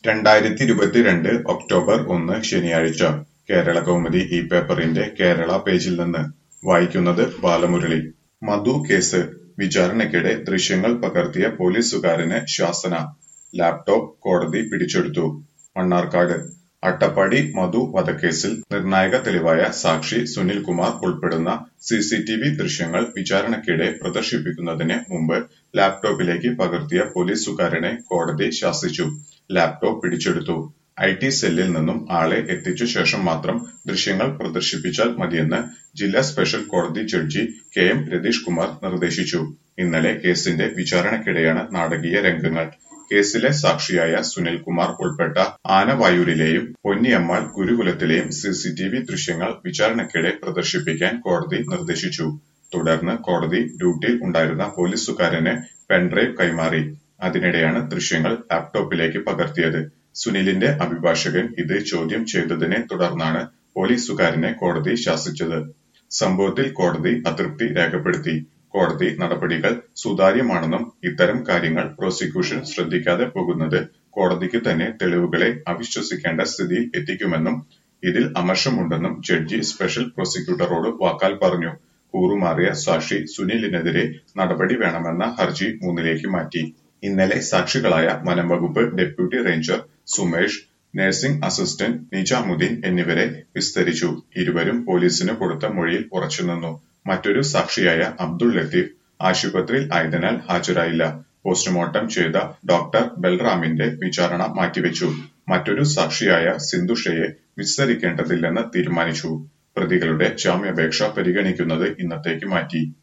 രണ്ടായിരത്തി ഇരുപത്തിരണ്ട് ഒക്ടോബർ ഒന്ന് ശനിയാഴ്ച കേരള കൗമുദി ഈ പേപ്പറിന്റെ കേരള പേജിൽ നിന്ന് വായിക്കുന്നത് ബാലമുരളി മധു കേസ് വിചാരണയ്ക്കിടെ ദൃശ്യങ്ങൾ പകർത്തിയ പോലീസുകാരന് ശാസന ലാപ്ടോപ്പ് കോടതി പിടിച്ചെടുത്തു മണ്ണാർക്കാട് അട്ടപ്പാടി മധു വധക്കേസിൽ നിർണായക തെളിവായ സാക്ഷി സുനിൽകുമാർ ഉൾപ്പെടുന്ന സിസിടിവി ദൃശ്യങ്ങൾ വിചാരണയ്ക്കിടെ പ്രദർശിപ്പിക്കുന്നതിന് മുമ്പ് ലാപ്ടോപ്പിലേക്ക് പകർത്തിയ പോലീസുകാരനെ കോടതി ശാസിച്ചു ലാപ്ടോപ്പ് പിടിച്ചെടുത്തു ഐ ടി സെല്ലിൽ നിന്നും ആളെ എത്തിച്ച ശേഷം മാത്രം ദൃശ്യങ്ങൾ പ്രദർശിപ്പിച്ചാൽ മതിയെന്ന് ജില്ലാ സ്പെഷ്യൽ കോടതി judge K M Ratheesh Kumar നിർദ്ദേശിച്ചു ഇന്നലെ കേസിന്റെ വിചാരണയ്ക്കിടെയാണ് നാടകീയ രംഗങ്ങൾ കേസിലെ സാക്ഷിയായ സുനിൽകുമാർ ഉൾപ്പെട്ട ആനവായൂരിലെയും പൊന്നിയമ്മാൾ ഗുരുകുലത്തിലെയും സിസിടിവി ദൃശ്യങ്ങൾ വിചാരണയ്ക്കിടെ പ്രദർശിപ്പിക്കാൻ കോടതി നിർദ്ദേശിച്ചു തുടർന്ന് കോടതി ഡ്യൂട്ടിയിൽ ഉണ്ടായിരുന്ന പോലീസുകാരന് പെൻഡ്രൈവ് കൈമാറി അതിനിടെയാണ് ദൃശ്യങ്ങൾ ലാപ്ടോപ്പിലേക്ക് പകർത്തിയത് സുനിലിന്റെ അഭിഭാഷകൻ ഇത് ചോദ്യം ചെയ്തതിനെ തുടർന്നാണ് പോലീസുകാരനെ കോടതി ശാസിച്ചത് സംഭവത്തിൽ കോടതി അതൃപ്തി രേഖപ്പെടുത്തി കോടതി നടപടികൾ സുതാര്യമാണെന്നും ഇത്തരം കാര്യങ്ങൾ പ്രോസിക്യൂഷൻ ശ്രദ്ധിക്കാതെ പോകുന്നത് കോടതിക്ക് തന്നെ തെളിവുകളെ അവിശ്വസിക്കേണ്ട സ്ഥിതിയിൽ എത്തിക്കുമെന്നും ഇതിൽ അമർഷമുണ്ടെന്നും ജഡ്ജി സ്പെഷ്യൽ പ്രോസിക്യൂട്ടറോട് വാക്കാൽ പറഞ്ഞു കൂറുമാറിയ സാക്ഷി സുനിലിനെതിരെ നടപടി വേണമെന്ന ഹർജി മൂന്നിലേക്ക് മാറ്റി ഇന്നലെ സാക്ഷികളായ വനംവകുപ്പ് deputy ranger Sumesh nursing assistant Nizamuddin എന്നിവരെ വിസ്തരിച്ചു ഇരുവരും പോലീസിന് കൊടുത്ത മൊഴിയിൽ ഉറച്ചുനിന്നു മറ്റൊരു സാക്ഷിയായ അബ്ദുൾ ലത്തീഫ് ആശുപത്രിയിൽ ആയതിനാൽ ഹാജരായില്ല പോസ്റ്റ്മോർട്ടം ചെയ്ത ഡോക്ടർ ബൽറാമിന്റെ വിചാരണ മാറ്റിവെച്ചു മറ്റൊരു സാക്ഷിയായ സിന്ധുഷയെ വിസ്തരിക്കേണ്ടതില്ലെന്ന് തീരുമാനിച്ചു പ്രതികളുടെ ജാമ്യാപേക്ഷ പരിഗണിക്കുന്നത് ഇന്നത്തേക്ക് മാറ്റി